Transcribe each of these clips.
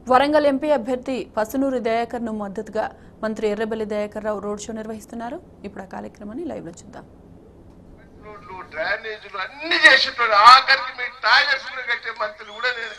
Warangal MP అభ్యర్థి పసునూరి దయాకర్ ను మద్దతుగా మంత్రి ఎర్రబెల్లి దయాకర్ రావు రోడ్ షో నిర్వహిస్తున్నారు ఇప్పుడు ఆ కార్యక్రమాన్ని లైవ్ లో చూద్దాం రోడ్లు డ్రైనేజీలు అన్ని చేసేటోడు ఆఖరికి మీ టాయిలెట్స్ కూడా కట్టే మంత్రి కూడా నేను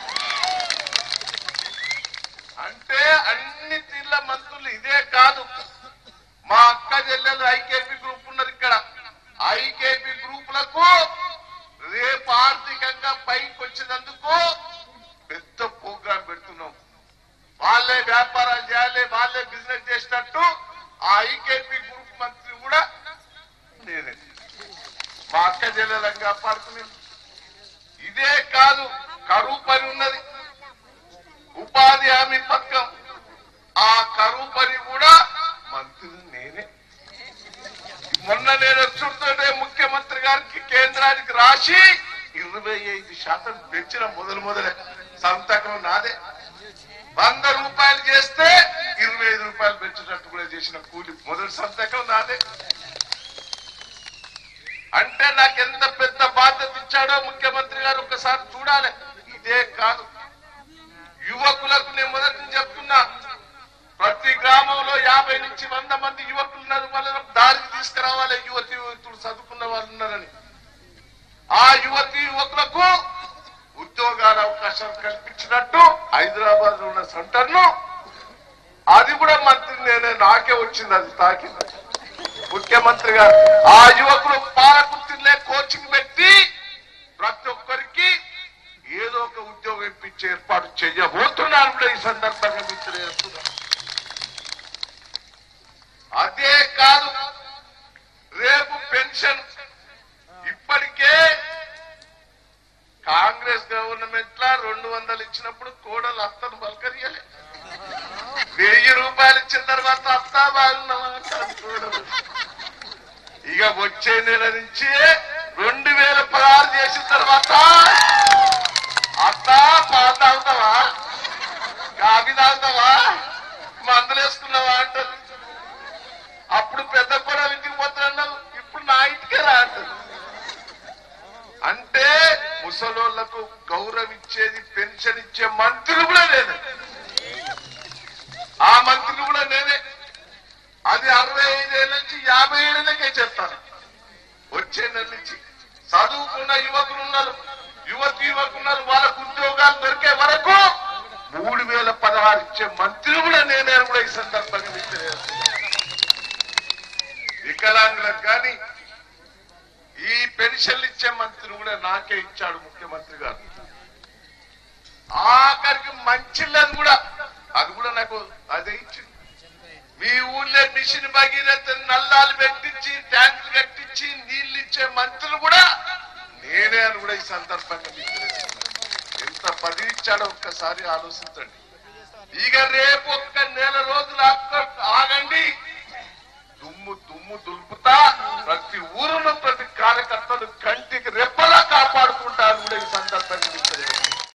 అంటే అన్ని తీర్ల మంత్రులు ఇదే కాదు మా అక్క చెల్లెలు ఐకేపీ గ్రూప్ ఉన్నారు ఇక్కడ ఐకేపీ గ్రూపులకు రేపు ఆర్థికంగా పైకి వచ్చినందుకు పెద్ద ప్రోగ్రాం పెడుతున్నాం వాళ్ళే వ్యాపారాలు చేయాలి వాళ్ళే బిజినెస్ చేసినట్టు ఆ ఐకేపీ గ్రూప్ మంత్రి కూడా నేనే మా అక్క చెల్లెలను కాపాడుకుని ఇదే కాదు కరువు పని ఉన్నది ఉపాధి హామీ పథకం ఆ కరువు పని కూడా మంత్రి నేనే మొన్న నేను వచ్చుడుతోనే ముఖ్యమంత్రి గారికి కేంద్రానికి రాసి ఇరవై ఐదు శాతం పెంచిన మొదలు మొదలే సంతకం నాదే వంద రూపాయలు చేస్తే ఇరవై ఐదు రూపాయలు పెంచినట్టు కూడా చేసిన కూలి మొదటి సంతకం నాదే అంటే నాకు ఎంత పెద్ద బాధ్యత ఇచ్చాడో ముఖ్యమంత్రి గారు ఒకసారి చూడాలి ఇదే కాదు యువకులకు నేను మొదటి నుంచి చెప్తున్నా ప్రతి గ్రామంలో యాభై నుంచి వంద మంది యువకులు ఉన్నారు వాళ్ళని దారికి తీసుకురావాలి యువతి యువతులు చదువుకున్న వాళ్ళు ఉన్నారని ఆ యువతి యువకులకు ఉద్యోగాల అవకాశాలు కల్పించినట్టు హైదరాబాద్ లో ఉన్న సెంటర్ ను అది కూడా మంత్రి నేనే నాకే వచ్చింది అది తాకింది ముఖ్యమంత్రి గారు ఆ యువకులు పాలకుర్తిలే కోచింగ్ పెట్టి ప్రతి ఒక్కరికి ఏదో ఒక ఉద్యోగం ఇప్పించే ఏర్పాటు చేయబోతున్నారు కూడా ఈ సందర్భంగా మీకు తెలియజేస్తున్నా అదే కాదు రేపు పెన్షన్ ఇప్పటికే కాంగ్రెస్ గవర్నమెంట్ లా రెండు వందలు ఇచ్చినప్పుడు కోడలు అత్తను పలకరియలే వెయ్యి రూపాయలు ఇచ్చిన తర్వాత అత్తా బాగున్నావా అంటారు కోడలు ఇక వచ్చే నెల నుంచి రెండు వేల పదహారు చేసిన తర్వాత అత్త పాలు తాగుతావా కాఫీ తాగుతావా మందులు వేసుకున్నావా అంటారు అప్పుడు పెద్ద కూడా ఇంటికి పోతున్నావు ఇప్పుడు నా ఇంటికే రా అంటారు అంటే ముసలోళ్లకు గౌరవించేది పెన్షన్ ఇచ్చే మంత్రులు కూడా నేనే ఆ మంత్రులు కూడా నేనే అది అరవై ఐదేళ్ళ నుంచి యాభై ఏళ్ళకే చెప్తాను వచ్చే నెల నుంచి చదువుకున్న యువకులు ఉన్నారు యువతి యువకులు ఉన్నారు వాళ్ళకు ఉద్యోగాలు దొరికే వరకు మూడు వేల పదహారు ఇచ్చే మంత్రి కూడా నేనే అని కూడా ఈ సందర్భంగా మీకు తెలియజేస్తున్నాను. వికలాంగులకు కానీ ఈ పెన్షన్లు ఇచ్చే మంత్రి కూడా నాకే ఇచ్చాడు ముఖ్యమంత్రి గారు ఆఖరికి మంచిళ్ళని కూడా అది కూడా నాకు అదే ఇచ్చింది మీ ఊళ్ళో మిషన్ భగీరథ నల్లాలు పెట్టించి ట్యాంకులు కట్టించి నీళ్లు ఇచ్చే మంత్రులు కూడా నేనే అని కూడా ఈ సందర్భంగా మీకు తెలియజేస్తున్నాను. ఎంత పదవి ఇచ్చాడో ఒక్కసారి ఆలోచించండి ఇక రేపు ఒక్క నెల రోజులు ఆక్క- ఆగండి దుమ్ము దుమ్ము దులుపుతా ప్రతి ఊరు